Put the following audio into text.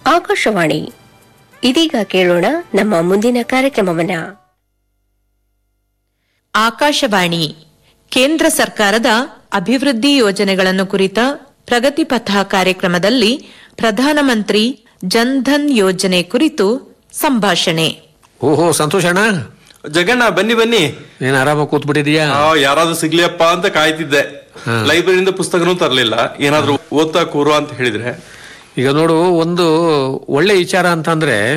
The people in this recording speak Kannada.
ಆಕಾಶವಾಣಿ ಇದೀಗ ಕೇಳೋಣ ನಮ್ಮ ಮುಂದಿನ ಕಾರ್ಯಕ್ರಮವನ್ನ ಆಕಾಶವಾಣಿ ಕೇಂದ್ರ ಸರ್ಕಾರದ ಅಭಿವೃದ್ಧಿ ಯೋಜನೆಗಳನ್ನು ಕುರಿತ ಪ್ರಗತಿಪಥ ಕಾರ್ಯಕ್ರಮದಲ್ಲಿ ಪ್ರಧಾನಮಂತ್ರಿ ಜನ್ಧನ್ ಯೋಜನೆ ಕುರಿತು ಸಂಭಾಷಣೆ ಓಹೋ ಸಂತೋಷ್ ಅಣ್ಣ ಜಗಣ್ಣ ಬನ್ನಿ ಬನ್ನಿ ನೀನ್ ಆರಾಮಾಗಿ ಕೂತ್ಬಿಟ್ಟಿದೀಯಾ ಆ, ಯಾರಾದ್ರೂ ಸಿಗ್ಲಿಯಪ್ಪ ಅಂತ ಕಾಯ್ತಿದ್ದೆ ಲೈಬ್ರರಿಯಿಂದ ಪುಸ್ತಕನೂ ತರ್ಲಿಲ್ಲ ಏನಾದ್ರೂ ಓದ್ತಾ ಕೂರು ಅಂತ ಹೇಳಿದ್ರೆ ಈಗ ನೋಡು ಒಂದು ಒಳ್ಳೆ ವಿಚಾರ ಅಂತಂದ್ರೆ